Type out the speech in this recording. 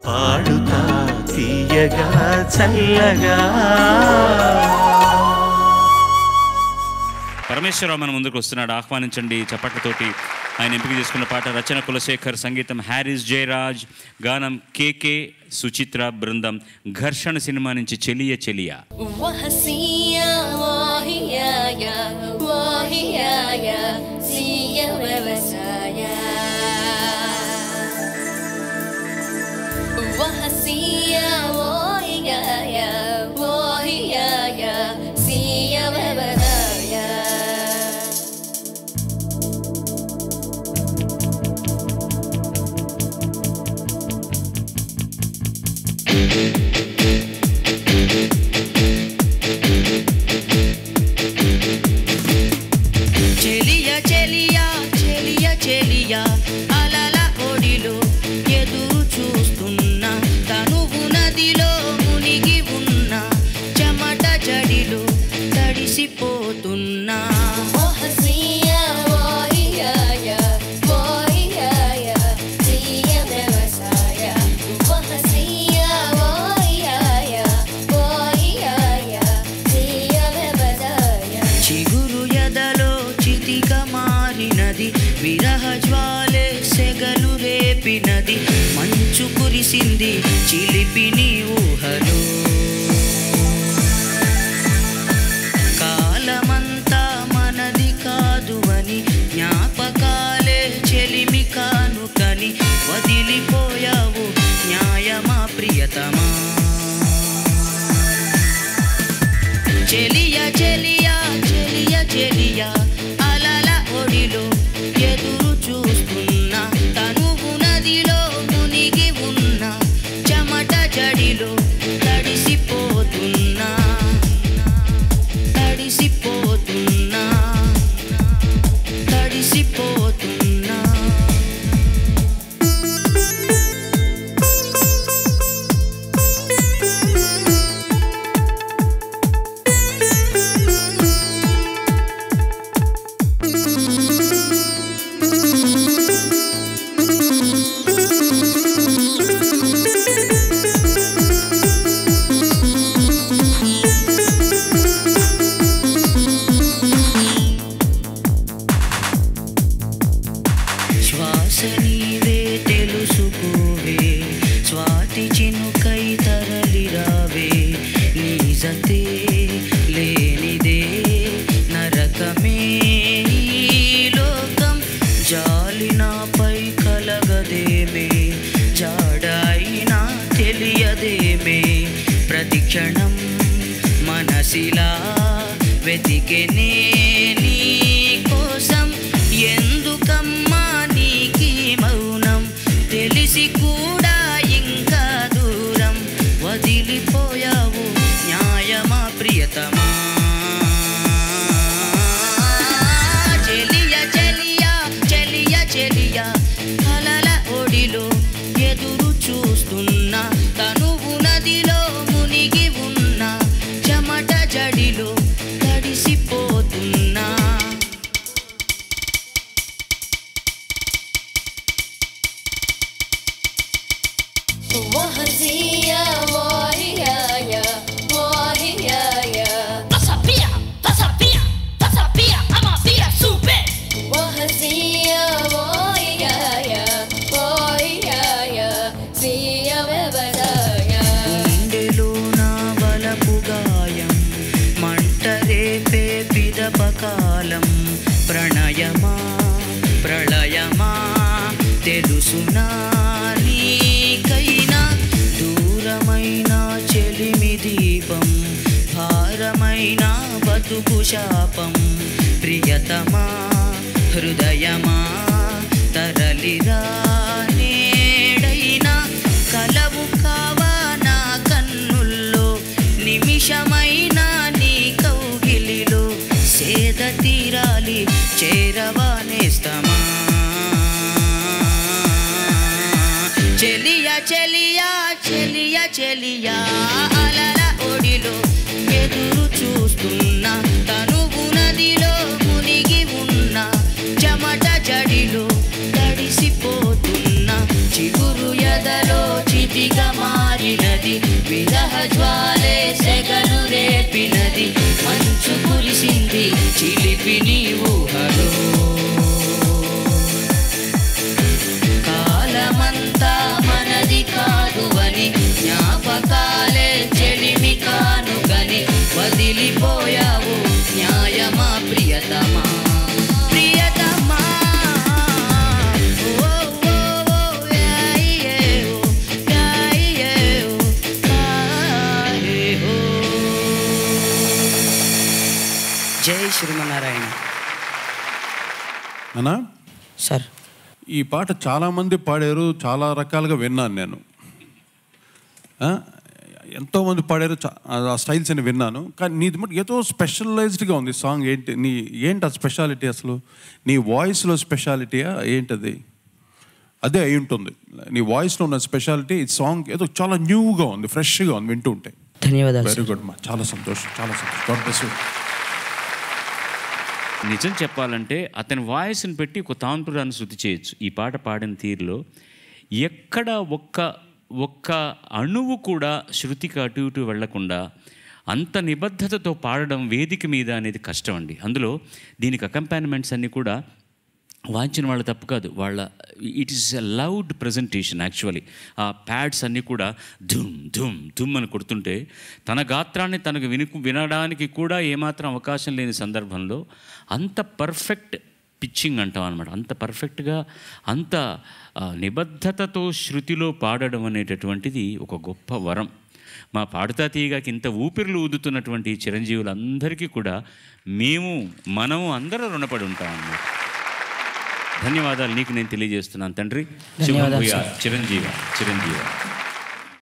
పాడుతా తీయగా చల్లగా పరమేశ్వరరావు మన ముందుకు వస్తున్నాడు ఆహ్వానించండి చప్పట్లతోటి ఆయన ఎంపిక చేసుకున్న పాట రచన కులశేఖర్ సంగీతం హ్యారిస్ జయరాజ్ గానం కేకే సుచిత్ర బృందం ఘర్షణ సినిమా నుంచి చెలియ చెలియ وهسيا وهيايا وهيايا سيا ووسايا وهسيا وهيايا وهيايا سيا ووسايا చెలియ చెలియ చెలియ చెలియ అలల ఒడిలో ఎదురు చూస్తున్నా తనువు నదిలో మునిగి ఉన్న చెమట జడిలో తడిసిపోతున్నా وهسيا وهيايا وهيايا سيا ووسايا وهسيا وهيايا وهيايا سيا ووسايا చిగురు ఎదలో చితిక మారినది విరహ జ్వాలే సెగలు రేపినది మంచు కురిసింది చిలిపిని ఊహలో కాలమంతా మనది కాదు అని జ్ఞాపకాలే చెలిమి కానుకని వదిలిపోయావు న్యాయమా ప్రియతమా చెలియ చెలియ చెలియ చెలియ అలల ఒడిలో ఎదురు చూస్తున్నా తనువు నదిలో మునిగి ఉన్న చెమట జడిలో తడిసిపోతున్నా తడిసిపోతున్నా తడిసిపోతున్నా శ్వాస నీవే తెలుసుకోవే స్వాతి చినుకై తరలిరావే నీజతే లేనిదే నరకమే ఈ లోకం జాలి నాపై కలగదేమే జాడాయినా తెలియదేమే ప్రతిక్షణం మనసిలా వెతికెనే నీ కోసం ఎందుకమ్మా నీకీ మౌనం తెలిసి కూడా ఇంకా దూరం వదిలిపోయావు న్యాయమా ప్రియతమా చెలియ చెలియ చెలియ చెలియ అలల ఒడిలో ఎదురు చూస్తున్నా తనువు నదిలో మునిగి ఉన్న చెమట జడిలో తడిసిపోతున్నా وهسيا وهيايا وهيايا Passa pia, passa pia, passa pia, ama pia super. وهسيا وهيايا وهيايا سيا ووسايا గుండెలో నా బలపు గాయం మంట రేపే పిదపకాలం ప్రణయమా ప్రళయమా తెలుసునా నీకైనా దూరమైన చెలిమి దీపం భారమైన బతుకు శాపం ప్రియతమా హృదయమా తరలిరా నేడైనా కలవు కావా నా కన్నుల్లో నిమిషమైనా నీ కౌగిలిలో సేద తీరాలి చేరవానేస్తమా చెలియ చెలియ చెలియ చెలియ అలల ఒడిలో ఎదురు చూస్తున్నా తనువు నదిలో మునిగి ఉన్న చెమట జడిలో తడిసిపోతున్నా చిగురు ఎదలో చితి ప్రీతిగా మారినది విరహ జ్వాలే సెగలు రేపినది మంచు కురిసింది చిలిపి నీ ఊహలో కాలమంతా మనది కాదు అని జ్ఞాపకాలే చెలిమి కానుగని వదిలిపోయావు న్యాయమా ప్రియతమా ప్రియతమా ఓ, ఓ, ఓ, యాయే, ఓ, యాయే, ఓ, యాయే, ఓ. జై శ్రీమన్నారాయణ అన్నా సార్ ఈ పాట చాలామంది పాడారు చాలా రకాలుగా విన్నాను నేను ఆ? ఎంతోమంది పాడారు చా- ఆ స్టైల్స్ అని విన్నాను కానీ నీది మటు ఏదో స్పెషలైజ్డ్గా ఉంది సాంగ్ ఏంటి నీ ఏంటి ఆ స్పెషాలిటీ అసలు నీ వాయిస్లో స్పెషాలిటీయా ఏంటది అదే అయి ఉంటుంది నీ వాయిస్లో ఉన్న స్పెషాలిటీ ఈ సాంగ్ ఏదో చాలా న్యూగా ఉంది ఫ్రెష్గా ఉంది వింటూ ఉంటే ధన్యవాదాలు వెరీ గుడ్ మా చాలా సంతోషం చాలా సంతోషం God bless you. నిజం చెప్పాలంటే అతని వాయిస్ని పెట్టి ఒక తాంతురాన్ని శృతి చేయొచ్చు ఈ పాట పాడిన తీరులో ఎక్కడ ఒక్క ఒక్క అణువు కూడా శృతికి అటు ఇటు వెళ్లకుండా అంత నిబద్ధతతో పాడడం వేదిక మీద అనేది కష్టం అండి అందులో దీనికి అకంపానిమెంట్స్ అన్నీ కూడా వాంచిన వాళ్ళ తప్పు కాదు వాళ్ళ it is a loud presentation actually ఆ ప్యాడ్స్ అన్నీ కూడా ధుమ్ ధుమ్ ధుమ్ అని కొడుతుంటే తన గాత్రాన్ని తనకు విను వినడానికి కూడా ఏమాత్రం అవకాశం లేని సందర్భంలో అంత పర్ఫెక్ట్ పిచ్చింగ్ అంటాం అనమాట అంత పర్ఫెక్ట్గా అంత ఆ, నిబద్ధతతో శృతిలో పాడడం అనేటటువంటిది ఒక గొప్ప వరం మా పాడుతా తీయగాకి ఇంత ఊపిరిలు ఊదుతున్నటువంటి ఈ చిరంజీవులందరికీ కూడా మేము మనము అందరూ రుణపడి ఉంటాం అన్నమాట ధన్యవాదాలు నీకు నేను తెలియజేస్తున్నాను తండ్రి శుభం ధన్యవాదాలు, భూయాత్. చిరంజీవ చిరంజీవ